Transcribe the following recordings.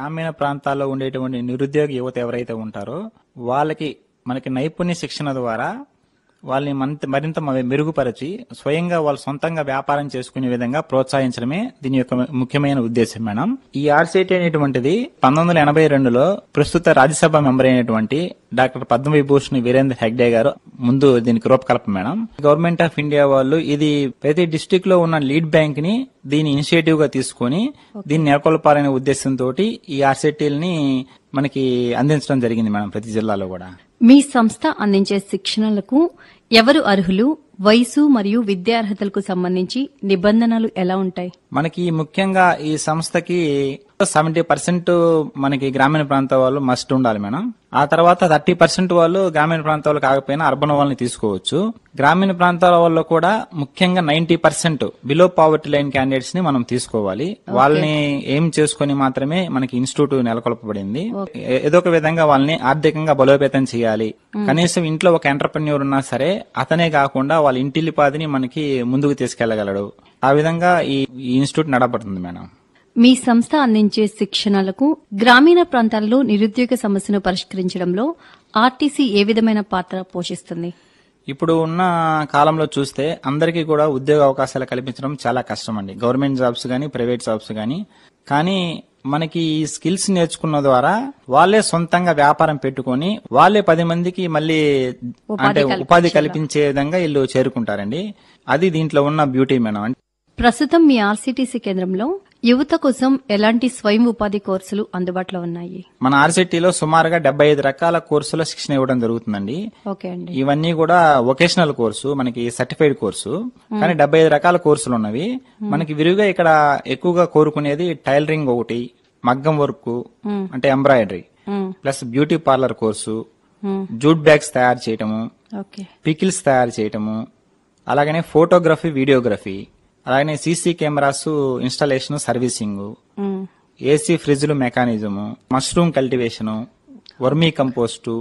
గ్రామీణ ప్రాంతాల్లో ఉండేటువంటి నిరుద్యోగ యువత ఎవరైతే ఉంటారో వాళ్ళకి మనకి నైపుణ్య శిక్షణ ద్వారా వాళ్ళని మంత మరింత మ- మెరుగుపరిచి స్వయంగా వాళ్ళు సొంతంగా వ్యాపారం చేసుకునే విధంగా ప్రోత్సహించడమే దీని యొక్క ముఖ్యమైన ఉద్దేశం మేడం ఈ ఆర్సిటీ అనేటువంటిది పంతొమ్మిది వందల ఎనభై రెండులో ప్రస్తుత రాజ్యసభ మెంబర్ అయినటువంటి డాక్టర్ పద్మవిభూషణ్ వీరేంద్ర హెగ్డే గారు ముందు దీనికి రూపకల్పన మేడం గవర్నమెంట్ ఆఫ్ ఇండియా వాళ్ళు ఇది ప్రతి డిస్టిక్ లో ఉన్న లీడ్ బ్యాంక్ ని దీని ఇనిషియేటివ్ గా తీసుకొని దీన్ని నెలకొల్పాలనే ఉద్దేశంతో ఈ ఆర్సిటీలని మనకి అందించడం జరిగింది మేడం ప్రతి జిల్లాలో కూడా మీ సంస్థ అందించే శిక్షణలకు ఎవరు అర్హులు వయసు మరియు విద్యార్హతలకు సంబంధించి నిబంధనలు ఎలా ఉంటాయి మనకి ముఖ్యంగా ఈ సంస్థకి సెవెంటీ పర్సెంట్ మనకి గ్రామీణ ప్రాంత వాళ్ళు మస్ట్ ఉండాలి మేడం ఆ తర్వాత థర్టీ పర్సెంట్ వాళ్ళు గ్రామీణ ప్రాంతాలు కాకపోయినా అర్బన్ వాళ్ళని తీసుకోవచ్చు గ్రామీణ ప్రాంతాల వాళ్ళు కూడా ముఖ్యంగా ninety percent below poverty line candidates ని మనం తీసుకోవాలి వాళ్ళని ఏం చేసుకుని మాత్రమే మనకి ఇన్స్టిట్యూట్ నెలకొల్పబడింది ఏ- ఏదో ఒక విధంగా వాళ్ళని ఆర్థికంగా బలోపేతం చేయాలి కనీసం ఇంట్లో ఒక ఎంటర్ప్రెన్యూర్ ఉన్నా సరే అతనే కాకుండా వాళ్ళ ఇంటిల్లిపాదిని మనకి ముందుకు తీసుకెళ్లగలడు ఆ విధంగా ఈ ఈ ఇన్స్టిట్యూట్ నడపడుతుంది మేడం మీ సంస్థ అందించే శిక్షణలకు గ్రామీణ ప్రాంతాల్లో నిరుద్యోగ సమస్యను పరిష్కరించడంలో ఆర్టీసీ ఏ విధమైన పాత్ర పోషిస్తుంది ఇప్పుడు ఉన్న కాలంలో చూస్తే అందరికీ కూడా ఉద్యోగ అవకాశాలు కల్పించడం చాలా కష్టం అండి గవర్నమెంట్ జాబ్స్ గానీ ప్రైవేట్ జాబ్స్ గానీ కానీ మనకి ఈ స్కిల్స్ నేర్చుకున్న ద్వారా వాళ్ళే సొంతంగా వ్యాపారం పెట్టుకొని వాళ్ళే పది మందికి మళ్ళీ అంటే ఉపాధి కల్పించే విధంగా వీళ్ళు చేరుకుంటారండి అది దీంట్లో ఉన్న బ్యూటీ మేడం ప్రస్తుతం మీ ఆర్సీటీసీ కేంద్రంలో యువత కోసం ఎలాంటి స్వయం ఉపాధి కోర్సులు అందుబాటులో ఉన్నాయి మన ఆర్సిటీలో సుమారుగా డెబ్బై ఐదు రకాల కోర్సుల శిక్షణ ఇవ్వడం జరుగుతుందండి ఓకే అండి ఇవన్నీ కూడా వొకేషనల్ కోర్సు మనకి సర్టిఫైడ్ కోర్సు కానీ డెబ్బై ఐదు రకాల కోర్సులు ఉన్నవి మనకి విరివిగా ఇక్కడ ఎక్కువగా కోరుకునేది టైలరింగ్ ఒకటి మగ్గం వర్క్ అంటే ఎంబ్రాయిడరీ మ్మ్. ప్లస్ బ్యూటీ పార్లర్ కోర్సు మ్మ్. జూట్ బ్యాగ్స్ తయారు చేయటము ఓకే పికిల్స్ తయారు చేయటము అలాగనే ఫోటోగ్రఫీ వీడియోగ్రఫీ అలాగనే సీసీ కెమెరాస్ ఇన్స్టాలేషన్ సర్వీసింగ్ మ్మ్. ఏసీ ఫ్రిడ్జ్లు mechanism mushroom cultivation vermicompost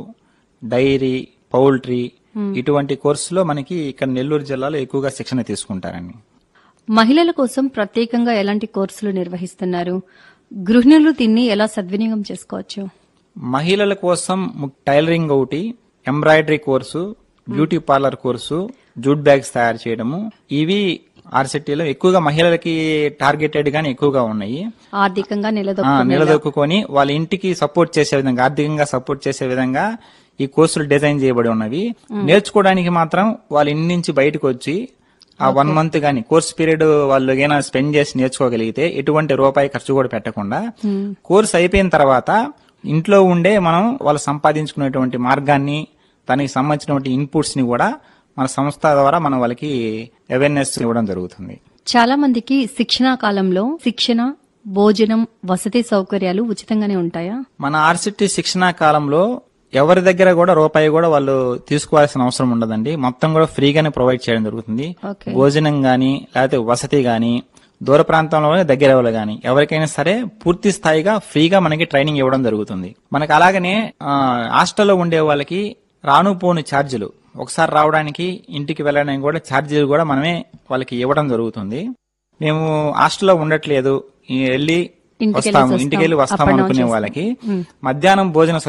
dairy poultry ఇటువంటి కోర్సులో మనకి ఇక్కడ నెల్లూరు జిల్లాలో ఎక్కువగా శిక్షణ తీసుకుంటారండి మహిళల కోసం ప్రత్యేకంగా ఎలాంటి కోర్సులు నిర్వహిస్తున్నారు గృహిణులు దీన్ని ఎలా సద్వినియోగం చేసుకోవచ్చు మహిళల కోసం ము- టైలరింగ్ ఒకటి embroidery course beauty parlour course jute bags తయారు చేయడము ఇవి ఆర్సిటీలో ఎక్కువగా మహిళలకి టార్గెటెడ్ గానే ఎక్కువగా ఉన్నాయి ఆర్థికంగా ఆ, నిలదొక్కునే నిలదొక్కుని వాళ్ళ ఇంటికి సపోర్ట్ చేసే విధంగా ఆర్థికంగా సపోర్ట్ చేసే విధంగా ఈ కోర్సులు డిజైన్ చేయబడి ఉన్నవి నేర్చుకోవడానికి మాత్రం వాళ్ళ ఇంటి నుంచి బయటకు వచ్చి ఆ వన్ మంత్ గాని కోర్స్ పీరియడ్ వాళ్ళు ఏమైనా స్పెండ్ చేసి నేర్చుకోగలిగితే ఎటువంటి రూపాయి ఖర్చు కూడా పెట్టకుండా కోర్స్ అయిపోయిన తర్వాత ఇంట్లో ఉండే మనం వాళ్ళు సంపాదించుకునేటువంటి మార్గాన్ని దానికి సంబంధించినటువంటి ఇన్పుట్స్ ని కూడా మన సంస్థ ద్వారా మనం వాళ్ళకి అవేర్నెస్ ఇవ్వడం జరుగుతుంది చాలా మందికి శిక్షణా కాలంలో శిక్షణ భోజనం వసతి సౌకర్యాలు ఉచితంగానే ఉంటాయా మన ఆర్సిటీ శిక్షణా కాలంలో ఎవరి దగ్గర కూడా రూపాయి కూడా వాళ్ళు తీసుకోవాల్సిన అవసరం ఉండదండి మొత్తం కూడా ఫ్రీగానే ప్రొవైడ్ చేయడం జరుగుతుంది ఓకే భోజనం గాని లేకపోతే వసతి గాని దూర ప్రాంతంలో దగ్గర వాళ్ళు గాని ఎవరికైనా సరే పూర్తి స్థాయిగా ఫ్రీగా మనకి ట్రైనింగ్ ఇవ్వడం జరుగుతుంది మనకి అలాగనే ఆ, హాస్టల్లో ఉండే వాళ్ళకి రాను పోను ఛార్జీలు ఒకసారి రావడానికి ఇంటికి వెళ్ళడానికి కూడా ఛార్జీలు కూడా మనమే వాళ్ళకి ఇవ్వడం జరుగుతుంది మేము హాస్టల్లో ఉండట్లేదు ఈ వెళ్ళి ఇంటికి వస్తాము వెళ్ళేసి ఇంటికి వెళ్ళి వస్తాం. వస్తాం Up and down అనుకునే చేస్తాం. వాళ్ళకి మధ్యాహ్నం భోజన